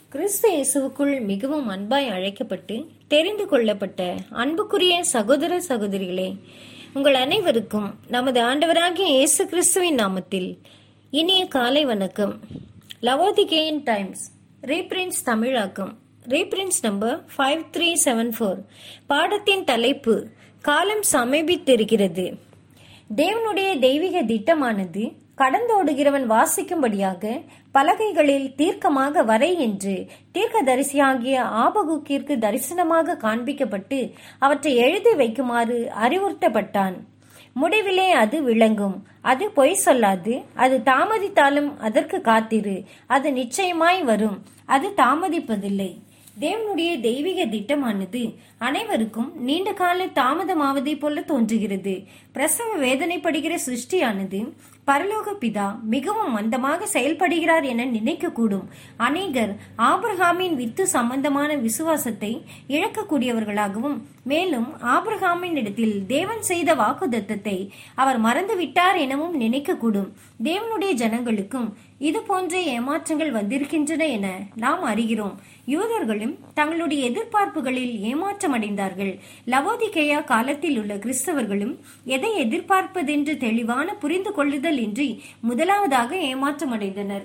கிறிஸ்து இயேசுவுக்குள் மிகவும் அன்பாய் அழைக்கப்பட்டு தெரிந்து கொள்ளப்பட்ட அன்புக்குரிய சகோதர சகோதரிகளே உங்கள் அனைவருக்கும் நமது ஆண்டவராகிய இயேசு கிறிஸ்துவின் நாமத்தில் இனிய காலை வணக்கம் லவோதிகேயன் டைம்ஸ் ரீபிரின்ஸ் தமிழாக்கம் reprints number five three seven four பாடத்தின் தலைப்பு காலம் சமீபித்திருக்கிறது தேவனுடைய தெய்வீக திட்டமானது கடந்தோடுகிறவன் வாசிக்கும்படியாக பலகைகளில் தீர்க்கமாக வரை என்று தீர்க்கதரிசியாகிய ஆபகுக்கிற்கு தரிசனமாக காண்பிக்கப்பட்டு அவற்றை எழுதி வைக்குமாறு அறிவுறுத்தப்பட்டான் முடிவிலே அது விளங்கும் அது பொய் சொல்லாது அது தாமதித்தாலும் அதற்கு காத்திரு அது நிச்சயமாய் வரும் அது தாமதிப்பதில்லை தேவனுடைய தெய்வீக திட்டமானது அனைவருக்கும் நீண்ட கால தாமதமாவதை போல தோன்றுகிறது பிரசவ வேதனைப்படுகிற சிருஷ்டியானது பரலோக பிதா மிகவும் மந்தமாக செயல்படுகிறார் என நினைக்கக்கூடும் அநேகர் ஆபிரகாமின் வித்து சம்பந்தமான விசுவாசத்தை இழக்கக்கூடியவர்களாகவும் மேலும் ஆபிரகாமின் இடத்தில் தேவன் செய்த வாக்குதத்தத்தை அவர் மறந்துவிட்டார் எனவும் நினைக்கக்கூடும் தேவனுடைய ஜனங்களுக்கும் இது போன்ற ஏமாற்றங்கள் வந்திருக்கின்றன என நாம் அறிகிறோம் யூதர்களும் தங்களுடைய எதிர்பார்ப்புகளில் ஏமாற்றமடைந்தார்கள் லவோதிகேயா காலத்தில் உள்ள கிறிஸ்தவர்களும் எதை எதிர்பார்ப்பதென்று தெளிவான புரிந்து கொள்ளுதல் இன்றி முதலாவதாக ஏமாற்றமடைந்தனர்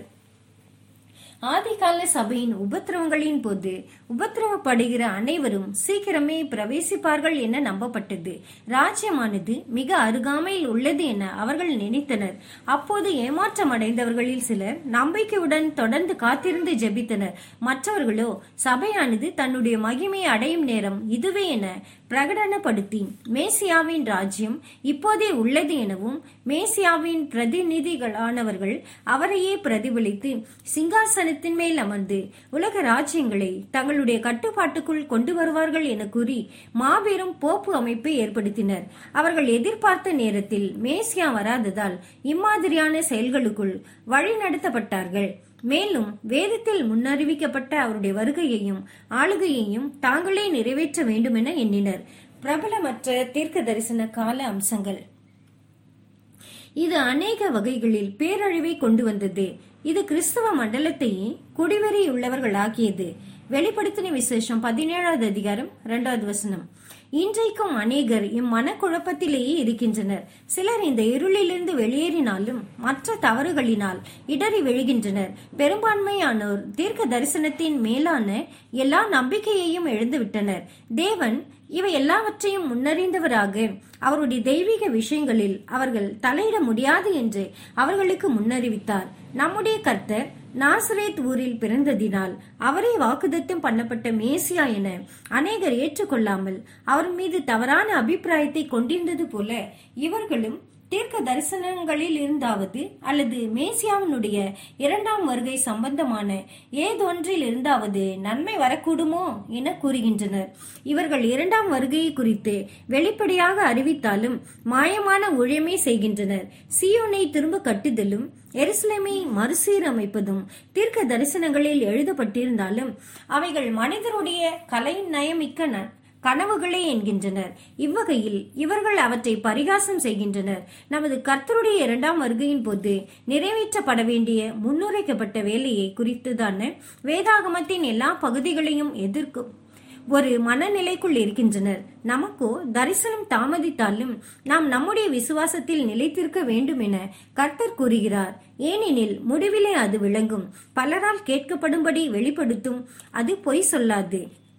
ஆதிகால சபையின் உபத்திரவங்களின் போது உபத்திரவப்படுகிற அனைவரும் சீக்கிரமே பிரவேசிப்பார்கள் என நம்பப்பட்டது ராஜ்யமானது மிக அருகாமையில் உள்ளது என அவர்கள் நினைத்தனர் அப்போது ஏமாற்றம் அடைந்தவர்களில் சிலர் நம்பிக்கையுடன் தொடர்ந்து காத்திருந்து ஜெபித்தனர் மற்றவர்களோ சபையானது தன்னுடைய மகிமையை அடையும் நேரம் இதுவே என பிரகடனப்படுத்தி மேசியாவின் ராஜ்யம் இப்போதே உள்ளது எனவும் மேசியாவின் பிரதிநிதிகளானவர்கள் அவரையே பிரதிபலித்து சிங்காசனத்தின் மேல் அமர்ந்து உலக ராஜ்யங்களை தங்களுடைய கட்டுப்பாட்டுக்குள் கொண்டு வருவார்கள் என கூறி மாபெரும் போப்பு அமைப்பை ஏற்படுத்தினர் அவர்கள் எதிர்பார்த்த நேரத்தில் மேசியா வராததால் இம்மாதிரியான செயல்களுக்குள் வழிநடத்தப்பட்டார்கள் மேலும் வேதத்தில் முன்னறிவிக்கப்பட்ட அவருடைய வருகையையும் ஆளுகையையும் தாங்களே நிறைவேற்ற வேண்டுமென எண்ணினர் பிரபலமற்ற தீர்க்க தரிசன கால அம்சங்கள் இது அநேக வகைகளில் பேரழிவை கொண்டு வந்தது இது கிறிஸ்தவ மண்டலத்தையே குடிவெறியுள்ளவர்களாக்கியது வெளிப்படுத்தின விசேஷம் பதினேழாவது அதிகாரம் இரண்டாவது வசனம் இன்றைக்கும் அநேகர் இம்மனக்குழப்பத்திலேயே இருக்கின்றனர் சிலர் இந்த இருளிலிருந்து வெளியேறினாலும் மற்ற தவறுகளினால் இடறி விழுகின்றனர் பெரும்பான்மையானோர் தீர்க்க தரிசனத்தின் மேலான எல்லா நம்பிக்கையையும் இழந்துவிட்டனர் தேவன் இவை எல்லாவற்றையும் முன்னறிந்தவராக அவருடைய தெய்வீக விஷயங்களில் அவர்கள் தலையிட முடியாது என்று அவர்களுக்கு முன்னறிவித்தார் நம்முடைய கர்த்தர் நாசரேத் ஊரில் பிறந்ததினால் அவரே வாக்குதத்தம் பண்ணப்பட்ட மேசியா என அநேகர் ஏற்றுக்கொள்ளாமல் அவர் மீது தவறான அபிப்பிராயத்தை கொண்டிருந்தது போல இவர்களும் தீர்க்க தரிசனங்களில் இருந்தாவது அல்லது மேசியாவினுடைய இரண்டாம் வருகை சம்பந்தமான ஏதொன்றில் இருந்தாவது நன்மை வரக்கூடுமோ என கூறுகின்றனர் இவர்கள் இரண்டாம் வருகையை குறித்து வெளிப்படையாக அறிவித்தாலும் மாயமான ஊழியமே செய்கின்றனர் சியோனை திரும்ப கட்டுதலும் எருசலேமை மறுசீரமைப்பதும் தீர்க்க தரிசனங்களில் எழுதப்பட்டிருந்தாலும் அவைகள் மனிதருடைய கலை நயமிக்க கனவுகளே என்கின்றனர் இவ்வகையில் இவர்கள் அவற்றை பரிகாசம் செய்கின்றனர் நமது கர்த்தருடைய இரண்டாம் வருகையின் போது நிறைவேற்றப்பட வேண்டிய முன்னுரைக்கப்பட்ட வேலையை குறித்துதான வேதாகமத்தின் எல்லா பகுதிகளையும் எதிர்க்கும் ஒரு மனநிலைக்குள் இருக்கின்றனர் நமக்கோ தரிசனம் தாமதித்தாலும் நாம் நம்முடைய விசுவாசத்தில் நிலைத்திருக்க வேண்டும் என கர்த்தர் கூறுகிறார் ஏனெனில் முடிவிலே அது விளங்கும் பலரால் கேட்கப்படும்படி வெளிப்படுத்தும் அது பொய் சொல்லாது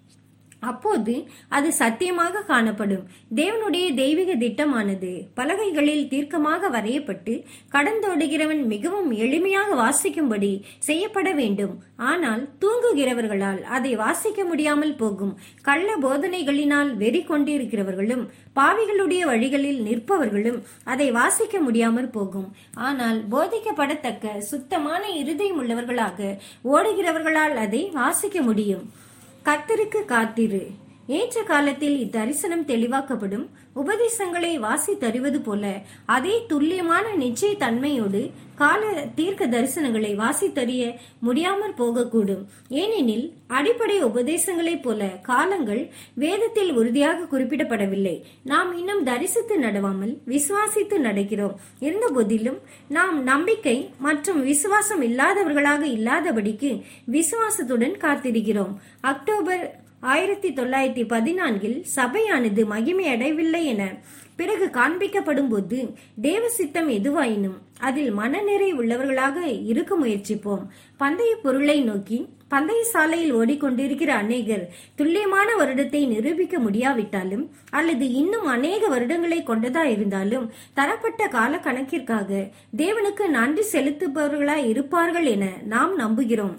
அப்போது அது சத்தியமாக காணப்படும் தேவனுடைய தெய்வீக திட்டமானது பலகைகளில் தீர்க்கமாக வரையப்பட்டு கடந்தோடுகிறவன் மிகவும் எளிமையாக வாசிக்கும்படி செய்யப்பட வேண்டும் ஆனால் தூங்குகிறவர்களால் அதை வாசிக்க முடியாமல் போகும் கள்ள போதனைகளினால் வெறி கொண்டிருக்கிறவர்களும் பாவிகளுடைய வழிகளில் நிற்பவர்களும் அதை வாசிக்க முடியாமல் போகும் ஆனால் போதிக்கப்படத்தக்க சுத்தமான இருதயம் உள்ளவர்களாக ஓடுகிறவர்களால் அதை வாசிக்க முடியும் கர்த்தருக்கு காத்திரு ஏற்ற காலத்தில் இத்தரிசனம் தெளிவாக்கப்படும் உபதேசங்களை வாசி தருவது போல அதே துல்லியமான நிச்சய தன்மையோடு கால தீர்க்க தரிசனங்களை வாசித்தறிய முடியாமற் போகக்கூடும் ஏனெனில் அடிப்படை உபதேசங்களைப் போல காலங்கள் வேதத்தில் உறுதியாக குறிப்பிடப்படவில்லை நாம் இன்னும் தரிசித்து நடவாமல் விசுவாசித்து நடக்கிறோம் இருந்த போதிலும் நாம் நம்பிக்கை மற்றும் விசுவாசம் இல்லாதவர்களாக இல்லாதபடிக்கு விசுவாசத்துடன் காத்திருக்கிறோம் அக்டோபர் ஆயிரத்தி தொள்ளாயிரத்தி பதினான்கில் சபையானது மகிமை அடையவில்லை என பிறகு காண்பிக்கப்படும் போது தேவ சித்தம் எதுவாயினும் அதில் மனநிறை உள்ளவர்களாக இருக்க முயற்சிப்போம் பந்தய பொருளை நோக்கி பந்தய சாலையில் ஓடிக்கொண்டிருக்கிற அநேகர் துல்லியமான வருடத்தை நிரூபிக்க முடியாவிட்டாலும் அல்லது இன்னும் அநேக வருடங்களை கொண்டதா இருந்தாலும் தரப்பட்ட கால கணக்கிற்காக தேவனுக்கு நன்றி செலுத்துபவர்களாய் இருப்பார்கள் என நாம் நம்புகிறோம்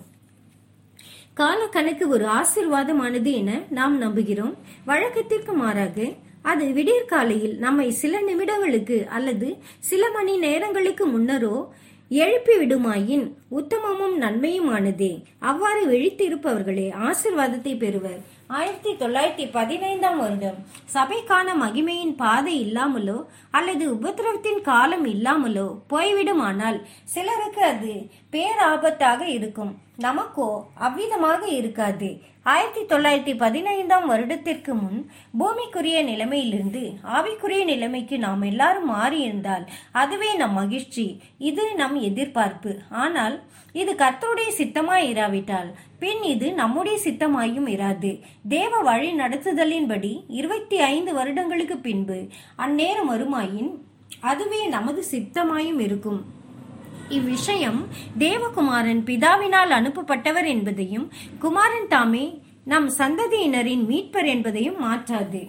கால கணக்கு ஒரு ஆசிர்வாதமானது என நாம் நம்புகிறோம் வழக்கத்திற்கு மாறாக அது விடியற்காலையில் நம்மை சில நிமிடங்களுக்கு அல்லது சில மணி நேரங்களுக்கு முன்னரோ எழுப்பி விடுமாயின் உத்தமமும் நன்மையுமானதே அவ்வாறு விழித்திருப்பவர்களே ஆசிர்வாதத்தை பெறுவர் ஆயிரத்தி தொள்ளாயிரத்தி பதினைந்தாம் வருடம் சபைக்கான மகிமையின் பாதை இல்லாமலோ அல்லது உபத்திரவத்தின் காலம் இல்லாமலோ போய்விடுமானால் சிலருக்கு அது பேராபத்தாக இருக்கும் நமக்கோ அவ்விதமாக இருக்காது ஆயிரத்தி தொள்ளாயிரத்தி பதினைந்தாம் வருடத்திற்கு முன் பூமிக்குரிய நிலைமையிலிருந்து ஆவிக்குரிய நிலைமைக்கு நாம் எல்லாரும் மாறியிருந்தால் அதுவே நம் மகிழ்ச்சி இது நம் எதிர்பார்ப்பு ஆனால் இது கர்த்தருடைய சித்தமாய் இராவிட்டால் பின் இது நம்முடைய சித்தமாயும் இராது தேவ வழி நடத்துதலின்படி இருபத்தி ஐந்து வருடங்களுக்கு பின்பு அந்நேரம் வருமாயின் அதுவே நமது சித்தமாயும் இருக்கும் இவ்விஷயம் தேவகுமாரன் பிதாவினால் அனுப்பப்பட்டவர் என்பதையும் குமாரன் தாமே நம் சந்ததியினரின் மீட்பர் என்பதையும் மாற்றாது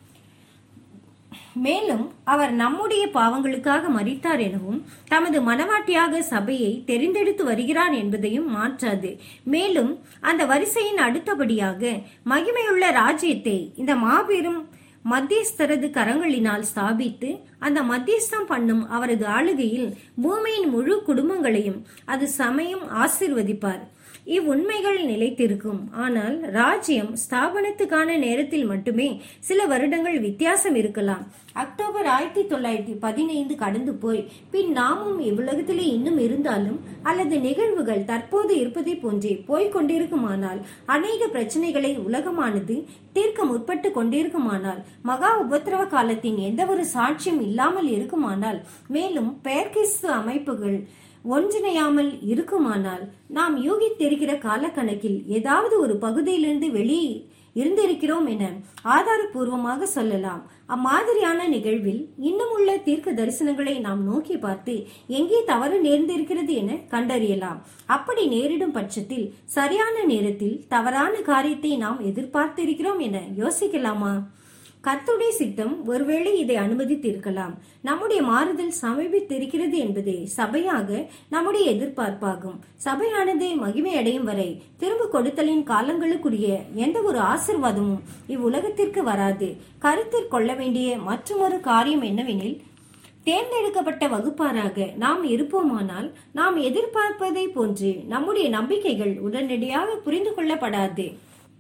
மேலும் அவர் நம்முடைய பாவங்களுக்காக மரித்தார் எனவும் தமது மனவாட்டியாக சபையை தெரிந்தெடுத்து வருகிறார் என்பதையும் மாற்றாது மேலும் அந்த வரிசையின் அடுத்தபடியாக மகிமையுள்ள ராஜ்யத்தை இந்த மாபெரும் மத்தியஸ்தரது கரங்களினால் ஸ்தாபித்து அந்த மத்தியஸ்தம் பண்ணும் அவரது ஆளுகையில் பூமியின் முழு குடும்பங்களையும் அது சமயம் ஆசிர்வதிப்பார் இவ்வுண்மைகள் நிலைத்திருக்கும் ஆனால் ராஜ்யம் ஸ்தாபனத்துக்கான நேரத்தில் மட்டுமே சில வருடங்கள் வித்தியாசம் இருக்கலாம் அக்டோபர் ஆயிரத்தி தொள்ளாயிரத்தி பதினைந்து கடந்து போய் பின் நாமும் இவ்வுலகத்திலே இன்னும் இருந்தாலும் அல்லது நிகழ்வுகள் தற்போது இருப்பதை போன்றே போய்க் கொண்டிருக்குமானால் அநேக பிரச்சனைகளை உலகமானது தீர்க்க முற்பட்டு கொண்டிருக்குமானால் மகா உபத்திரவ காலத்தின் எந்த ஒரு சாட்சியம் இல்லாமல் இருக்குமானால் மேலும் பெயர்கிறிஸ்து அமைப்புகள் ஒன்றிணையாமல் இருக்குமானால் நாம் யூகித்திருக்கிற காலக்கணக்கில் ஏதாவது ஒரு பகுதியிலிருந்து வெளியே இருந்திருக்கிறோம் என ஆதாரபூர்வமாக சொல்லலாம் அம்மாதிரியான நிகழ்வில் இன்னும் உள்ள தீர்க்க தரிசனங்களை நாம் நோக்கி பார்த்து எங்கே தவறு நேர்ந்திருக்கிறது என கண்டறியலாம் அப்படி நேரிடும் பட்சத்தில் சரியான நேரத்தில் தவறான காரியத்தை நாம் எதிர்பார்த்திருக்கிறோம் என யோசிக்கலாமா கர்த்துடைய சித்தம் ஒருவேளை இதை அனுமதித்திருக்கலாம் நம்முடைய மாறுதல் சமீபித்திருக்கிறது என்பதே சபையாக நம்முடைய எதிர்பார்ப்பாகும் சபையானது மகிமை அடையும் வரை திரும்ப கொடுத்தலின் காலங்களுக்குரிய எந்த ஒரு ஆசிர்வாதமும் இவ்வுலகத்திற்கு வராது கருத்தில் கொள்ள வேண்டிய மற்றொரு காரியம் என்னவெனில் தேர்ந்தெடுக்கப்பட்ட வகுப்பாராக நாம் இருப்போமானால் நாம் எதிர்பார்ப்பதை போன்று நம்முடைய நம்பிக்கைகள் உடனடியாக புரிந்து கொள்ளப்படாது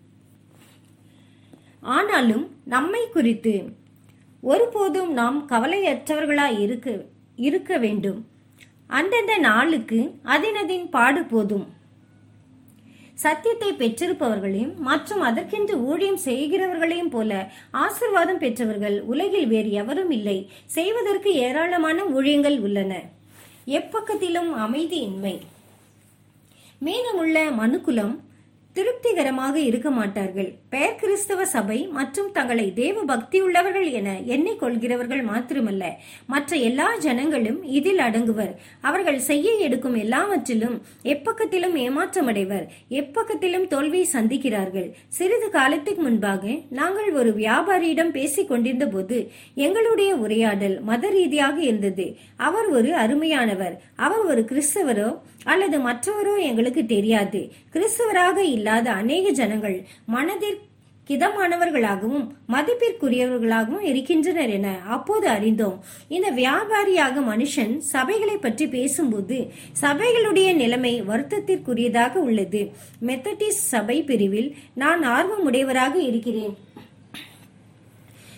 ஆனாலும் நம்மை குறித்து ஒருபோதும் நாம் கவலையற்றவர்களாய் இருக்க இருக்க வேண்டும் அந்தந்த நாளுக்கு அதினதின் பாடு போதும் சத்தியத்தை பெற்றிருப்பவர்களையும் மற்றும் அதற்கென்று ஊழியம் செய்கிறவர்களையும் போல ஆசிர்வாதம் பெற்றவர்கள் உலகில் வேறு எவரும் இல்லை செய்வதற்கு ஏராளமான ஊழியங்கள் உள்ளன எப்பக்கத்திலும் அமைதியின்மை மீதமுள்ள மனுக்குலம் திருப்திகரமாக இருக்க மாட்டார்கள் பெயர் கிறிஸ்தவ சபை மற்றும் தங்களை தேவ பக்தியுள்ளவர்கள் என எண்ணிக்கொள்கிறவர்கள் மாத்திரமல்ல மற்ற எல்லா ஜனங்களும் இதில் அடங்குவர் அவர்கள் செய்ய எடுக்கும் எல்லாவற்றிலும் எப்பக்கத்திலும் ஏமாற்றமடைவர் எப்பக்கத்திலும் தோல்வியை சந்திக்கிறார்கள் சிறிது காலத்துக்கு முன்பாக நாங்கள் ஒரு வியாபாரியிடம் பேசிக் கொண்டிருந்த போது எங்களுடைய உரையாடல் மத ரீதியாக இருந்தது அவர் ஒரு அருமையானவர் அவர் ஒரு கிறிஸ்தவரோ அல்லது மற்றவரோ எங்களுக்கு தெரியாது கிறிஸ்தவராக இல்லாத அநேக ஜனங்கள் மனதிற் கிதமானவர்களாகவும் மதிப்பிற்குரியவர்களாகவும் இருக்கின்றனர் என அப்போது அறிந்தோம் இந்த வியாபாரியாக மனுஷன் சபைகளை பற்றி பேசும்போது சபைகளுடைய நிலைமை வருத்தத்திற்குரியதாக உள்ளது மெத்தடிஸ்ட் சபை பிரிவில் நான் ஆர்வமுடையவராக இருக்கிறேன்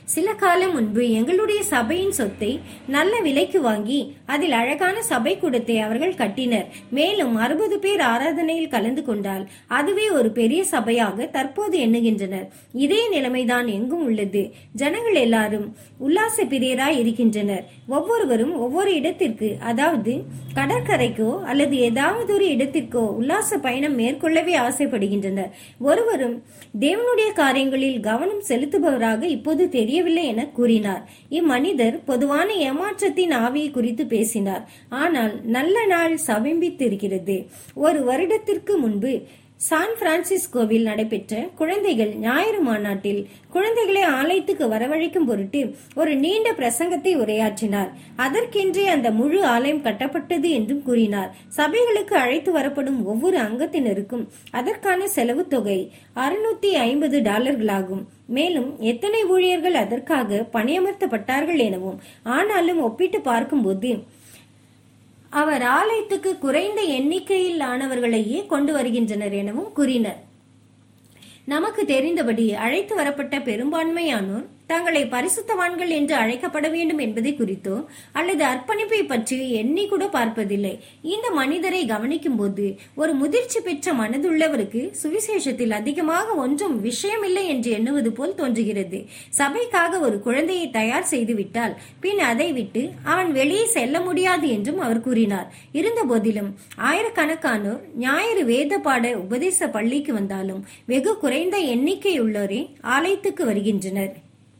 சில காலம் முன்பு எங்களுடைய சபையின் சொத்தை நல்ல விலைக்கு வாங்கி அதில் அழகான சபை கூடத்தை அவர்கள் கட்டினர் மேலும் அறுபது பேர் ஆராதனையில் கலந்து கொண்டால் அதுவே ஒரு பெரிய சபையாக தற்போது எண்ணுகின்றனர் இதே நிலைமைதான் எங்கும் உள்ளது ஜனங்கள் எல்லாரும் உல்லாச பிரியராய் இருக்கின்றனர் ஒவ்வொருவரும் ஒவ்வொரு இடத்திற்கு அதாவது கடற்கரைக்கோ அல்லது ஏதாவது ஒரு இடத்திற்கோ உல்லாச பயணம் மேற்கொள்ளவே ஆசைப்படுகின்றனர் ஒருவரும் தேவனுடைய காரியங்களில் கவனம் செலுத்துபவராக இப்போது தெரியவில்லை என கூறினார் இம்மனிதர் பொதுவான ஏமாற்றத்தின் ஆவியை குறித்து பேசினார் ஆனால் நல்ல நாள் சமீபித்திருக்கிறது ஒரு வருடத்திற்கு முன்பு சான் பிரான்சிஸ்கோவில் நடைபெற்ற குழந்தைகள் ஞாயிறு மாநாட்டில் குழந்தைகளை ஆலயத்துக்கு வரவழைக்கும் பொருட்டு ஒரு நீண்ட பிரசங்கத்தை உரையாற்றினார் அதற்கென்றே அந்த முழு ஆலயம் கட்டப்பட்டது என்றும் கூறினார் சபைகளுக்கு அழைத்து வரப்படும் ஒவ்வொரு அங்கத்தினருக்கும் அதற்கான செலவு தொகை அறுநூத்தி ஐம்பது டாலர்களாகும் மேலும் எத்தனை ஊழியர்கள் அதற்காக பணியமர்த்தப்பட்டார்கள் எனவும் ஆனாலும் ஒப்பிட்டு பார்க்கும்போது அவர் ஆலயத்துக்கு குறைந்த எண்ணிக்கையிலானவர்களையே கொண்டு வருகின்றனர் எனவும் கூறினர் நமக்கு தெரிந்தபடி அழைத்து வரப்பட்ட பெரும்பான்மையானோர் தங்களை பரிசுத்தவான்கள் என்று அழைக்கப்பட வேண்டும் என்பதை குறித்தோ அல்லது அர்ப்பணிப்பை பற்றி எண்ணி கூட பார்ப்பதில்லை இந்த மனிதரை கவனிக்கும் போது ஒரு முதிர்ச்சி பெற்ற மனதுள்ளவருக்கு சுவிசேஷத்தில் அதிகமாக ஒன்றும் விஷயமில்லை என்று எண்ணுவது போல் தோன்றுகிறது சபைக்காக ஒரு குழந்தையை தயார் செய்துவிட்டால் பின் அதை விட்டு அவன் வெளியே செல்ல முடியாது என்றும் அவர் கூறினார் இருந்த போதிலும் ஆயிரக்கணக்கானோர் ஞாயிறு வேத பாட உபதேச பள்ளிக்கு வந்தாலும் வெகு குறைந்த எண்ணிக்கையுள்ளோரே ஆலயத்துக்கு வருகின்றனர்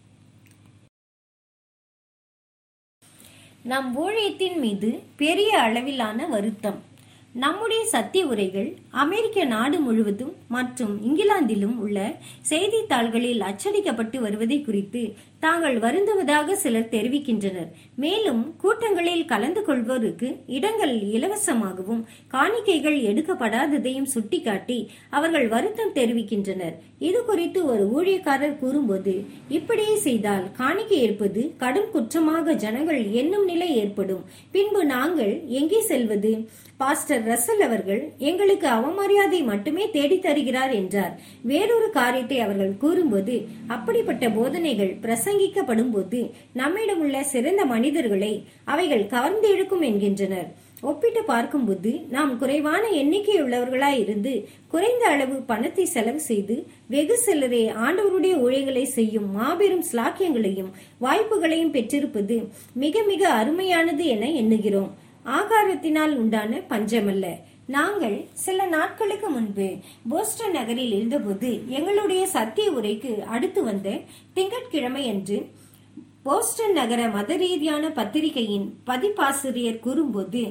நம் ஊழியத்தின் மீது பெரிய அளவிலான வருத்தம் நம்முடைய சத்திய உரைகள் அமெரிக்க நாடு முழுவதும் மற்றும் இங்கிலாந்திலும் உள்ள செய்தித்தாள்களில் அச்சடிக்கப்பட்டு வருவதை குறித்து தாங்கள் வருந்துவதாக சிலர் தெரிவிக்கின்றனர் மேலும் கூட்டங்களில் கலந்து கொள்வோருக்கு இடங்கள் இலவசமாகவும் காணிக்கைகள் எடுக்கப்படாததையும் சுட்டிக்காட்டி அவர்கள் வருத்தம் தெரிவிக்கின்றனர் இது குறித்து ஒரு ஊழியக்காரர் கூறும்போது இப்படியே செய்தால் காணிக்கை ஏற்பது கடும் குற்றமாக ஜனங்கள் எண்ணும் நிலை ஏற்படும் பின்பு நாங்கள் எங்கே செல்வது பாஸ்டர் ரசல் அவர்கள் எங்களுக்கு அவமரியாதை மட்டுமே தேடித் தருகிறார் என்றார் வேறொரு காரியத்தை அவர்கள் கூறும்போது அப்படிப்பட்ட போதனைகள் பிரசங்கிக்கப்படும் போது நம்மிடம் உள்ள சிறந்த மனிதர்களை அவைகள் கவர்ந்து இழுக்கும் என்கின்றனர் ஒப்பிட்டு பார்க்கும்போது நாம் குறைவான எண்ணிக்கையுள்ளவர்களாய் இருந்து குறைந்த அளவு பணத்தை செலவு செய்து வெகு சிலரே ஆண்டவருடைய ஊழியர்களை செய்யும் மாபெரும் ஸ்லாக்கியங்களையும் வாய்ப்புகளையும் பெற்றிருப்பது மிக மிக அருமையானது என எண்ணுகிறோம் ஆகாரத்தினால் உண்டான பஞ்சமல்ல நாங்கள் சில நாட்களுக்கு முன்பு போஸ்டன் நகரில் இருந்தபோது எங்களுடைய சத்திய உரைக்கு அடுத்து வந்த திங்கட்கிழமை அன்று போஸ்டன் நகர மத ரீதியான பத்திரிகையின் பதிப்பாசிரியர் கூறும்போது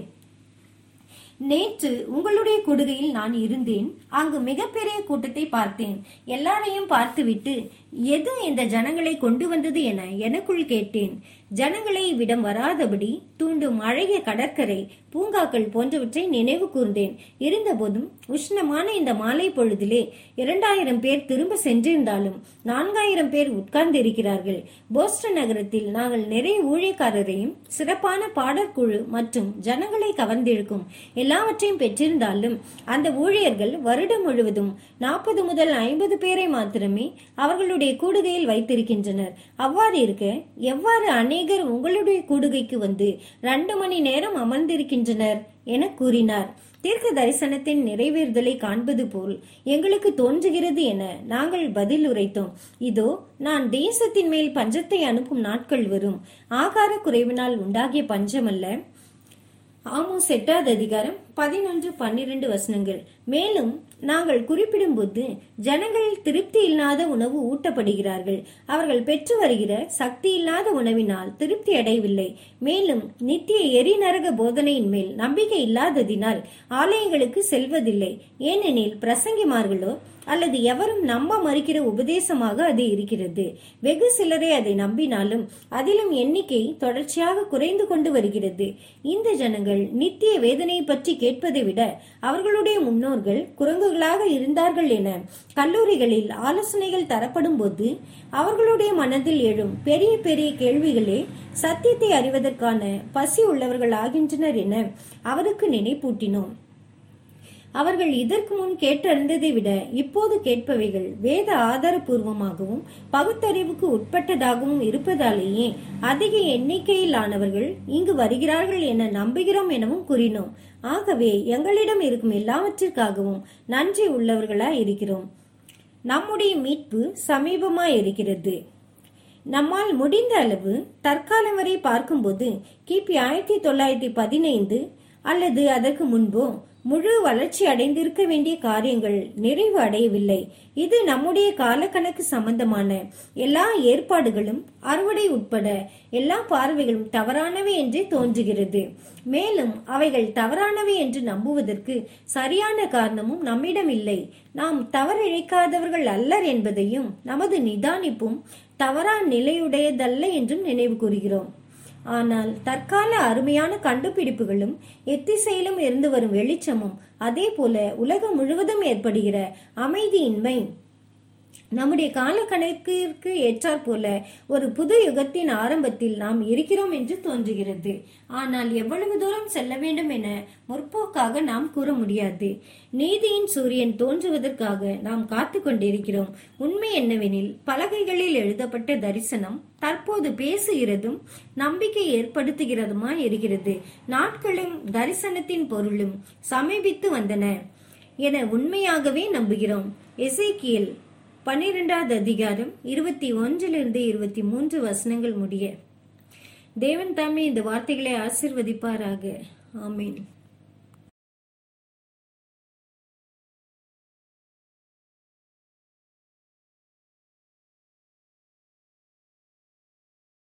நேற்று உங்களுடைய கொடுகையில் நான் இருந்தேன் அங்கு மிகப்பெரிய கூட்டத்தை பார்த்தேன் எல்லாரையும் பார்த்துவிட்டு எது இந்த ஜனங்களை கொண்டு வந்தது என எனக்குள் கேட்டேன் ஜனங்களை இவ்விடம் வராதபடி தூண்டும் அழகிய கடற்கரை பூங்காக்கள் போன்றவற்றை நினைவு கூர்ந்தேன் இருந்தபோதும் உஷ்ணமான இந்த மாலை பொழுதிலே இரண்டாயிரம் பேர் திரும்ப சென்றிருந்தாலும் நான்காயிரம் பேர் உட்கார்ந்திருக்கிறார்கள் போஸ்டன் நகரத்தில் நாங்கள் நிறைய ஊழியக்காரரையும் சிறப்பான பாடற்குழு மற்றும் ஜனங்களை கவர்ந்திருக்கும் எல்லாவற்றையும் பெற்றிருந்தாலும் அந்த ஊழியர்கள் வருடம் முழுவதும் நாற்பது முதல் ஐம்பது பேரை மாத்திரமே அவர்களுடைய கூடுகையில் வைத்திருக்கின்றனர் அவ்வாறு இருக்க எவ்வாறு அநேகர் உங்களுடைய கூடுகைக்கு வந்து ரெண்டு மணி நேரம் அமர்ந்திருக்கின்றனர் என கூறினார் தீர்க்க தரிசனத்தின் நிறைவேறுதலை காண்பது போல் எங்களுக்கு தோன்றுகிறது என நாங்கள் பதில் உரைத்தோம் இதோ நான் தேசத்தின் மேல் பஞ்சத்தை அனுப்பும் நாட்கள் வரும் ஆகார குறைவினால் உண்டாகிய பஞ்சமல்ல ஆமோஸ் எட்டாவது அதிகாரம் பதினொன்று பன்னிரண்டு வசனங்கள் மேலும் நாங்கள் குறிப்பிடும்போது ஜனங்கள் திருப்தி இல்லாத உணவு ஊட்டப்படுகிறார்கள் அவர்கள் பெற்று வருகிற சக்தி இல்லாத உணவினால் திருப்தி அடையவில்லை மேலும் நித்திய எரிநரக போதனையின் மேல் நம்பிக்கை இல்லாததினால் ஆலயங்களுக்கு செல்வதில்லை ஏனெனில் பிரசங்கிமார்களோ அல்லது எவரும் நம்ப மறுக்கிற உபதேசமாக அது இருக்கிறது வெகு சிலரே அதை நம்பினாலும் அதிலும் எண்ணிக்கை தொடர்ச்சியாக குறைந்து கொண்டு வருகிறது இந்த ஜனங்கள் நித்திய வேதனையை பற்றி கேட்பதை விட அவர்களுடைய முன்னோர்கள் குரங்குகளாக இருந்தார்கள் என கல்லூரிகளில் ஆலோசனைகள் தரப்படும் போது அவர்களுடைய மனதில் எழும் பெரிய பெரிய கேள்விகளே சத்தியத்தை அறிவதற்கான பசி உள்ளவர்கள் ஆகின்றனர் என அவருக்கு நினைப்பூட்டினோம் அவர்கள் இதற்கு முன் கேட்டறிந்ததை விட இப்போது கேட்பவைகள் வேத ஆதாரபூர்வமாகவும் பகுத்தறிவுக்கு உட்பட்டதாகவும் இருப்பதாலேயே அதிக எண்ணிக்கையிலானவர்கள் இங்கு வருகிறார்கள் என நம்புகிறோம் எனவும் கூறினோம் ஆகவே எங்களிடம் இருக்கும் எல்லாவற்றிற்காகவும் நன்றி உள்ளவர்களாய் இருக்கிறோம் நம்முடைய மீட்பு சமீபமாய் இருக்கிறது நம்மால் முடிந்த அளவு தற்காலம் வரை பார்க்கும்போது கிபி ஆயிரத்தி தொள்ளாயிரத்தி பதினைந்து அல்லது அதற்கு முன்போ முழு வளர்ச்சி அடைந்திருக்க வேண்டிய காரியங்கள் நிறைவு அடையவில்லை இது நம்முடைய காலக்கணக்கு சம்பந்தமான எல்லா ஏற்பாடுகளும் அறுவடை உட்பட எல்லா பார்வைகளும் தவறானவை என்றே தோன்றுகிறது மேலும் அவைகள் தவறானவை என்று நம்புவதற்கு சரியான காரணமும் நம்மிடம் இல்லை நாம் தவறிழைக்காதவர்கள் அல்லர் என்பதையும் நமது நிதானிப்பும் தவறான நிலையுடையதல்ல என்றும் நினைவு கூறுகிறோம் ஆனால் தற்கால அருமையான கண்டுபிடிப்புகளும் எத்திசையிலும் இருந்து வரும் வெளிச்சமும் அதே போல உலகம் முழுவதும் ஏற்படுகிற அமைதியின்மை நம்முடைய காலக்கணக்கிற்கு ஏற்றாற் போல ஒரு புது யுகத்தின் ஆரம்பத்தில் நாம் இருக்கிறோம் என்று தோன்றுகிறது ஆனால் எவ்வளவு தூரம் செல்ல வேண்டும் என முற்போக்காக நாம் கூற முடியாது நீதியின் சூரியன் தோன்றுவதற்காக நாம் காத்து கொண்டிருக்கிறோம் உண்மை என்னவெனில் பலகைகளில் எழுதப்பட்ட தரிசனம் தற்போது பேசுகிறதும் நம்பிக்கை ஏற்படுத்துகிறதுமாய் இருக்கிறது நாட்களும் தரிசனத்தின் பொருளும் சமீபித்து வந்தன என உண்மையாகவே நம்புகிறோம் எசேக்கியல் பன்னிரெண்டாவது அதிகாரம் இருபத்தி ஒன்றிலிருந்து இருபத்தி மூன்று வசனங்கள் முடிய தேவன் தாமே இந்த வார்த்தைகளை ஆசிர்வதிப்பாராக ஆமீன்